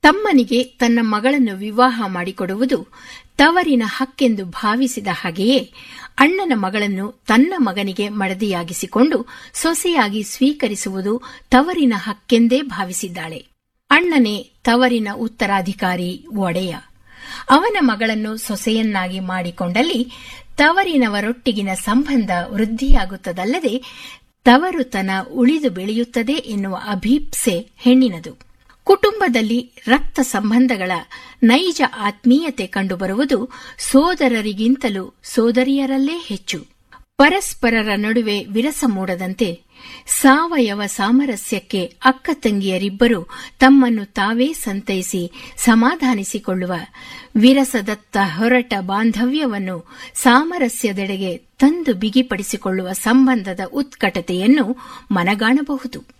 ತಮ್ಮನಿಗೆ ತನ್ನ ಮಗಳನ್ನು ವಿವಾಹ ಮಾಡಿಕೊಡುವುದು ತವರಿನ ಹಕ್ಕೆಂದು ಭಾವಿಸಿದ ಹಾಗೆಯೇ ಅಣ್ಣನ ಮಗಳನ್ನು ತನ್ನ ಮಗನಿಗೆ ಮಡದಿಯಾಗಿಸಿಕೊಂಡು ಸೊಸೆಯಾಗಿ ಸ್ವೀಕರಿಸುವುದು ತವರಿನ ಹಕ್ಕೆಂದೇ ಭಾವಿಸಿದ್ದಾಳೆ ಅಣ್ಣನೇ ತವರಿನ ಉತ್ತರಾಧಿಕಾರಿ ಒಡೆಯ ಅವನ ಮಗಳನ್ನು ಸೊಸೆಯನ್ನಾಗಿ ಮಾಡಿಕೊಂಡಲ್ಲಿ ತವರಿನವರೊಟ್ಟಿಗಿನ ಸಂಬಂಧ ವೃದ್ಧಿಯಾಗುತ್ತದಲ್ಲದೆ ತವರುತನ ಉಳಿದು ಬೆಳೆಯುತ್ತದೆ ಎನ್ನುವ ಅಭೀಪ್ಸೆ ಹೆಣ್ಣಿನದು ಕುಟುಂಬದಲ್ಲಿ ರಕ್ತ ಸಂಬಂಧಗಳ ನೈಜ ಆತ್ಮೀಯತೆ ಕಂಡುಬರುವುದು ಸೋದರರಿಗಿಂತಲೂ ಸೋದರಿಯರಲ್ಲೇ ಹೆಚ್ಚು ಪರಸ್ಪರರ ನಡುವೆ ವಿರಸ ಮೂಡದಂತೆ ಸಾವಯವ ಸಾಮರಸ್ಯಕ್ಕೆ ಅಕ್ಕ ತಂಗಿಯರಿಬ್ಬರು ತಮ್ಮನ್ನು ತಾವೇ ಸಂತೈಸಿ ಸಮಾಧಾನಿಸಿಕೊಳ್ಳುವ ವಿರಸದತ್ತ ಹೊರಟ ಬಾಂಧವ್ಯವನ್ನು ಸಾಮರಸ್ಯದೆಡೆಗೆ ತಂದು ಬಿಗಿಪಡಿಸಿಕೊಳ್ಳುವ ಸಂಬಂಧದ ಉತ್ಕಟತೆಯನ್ನು ಮನಗಾಣಬಹುದು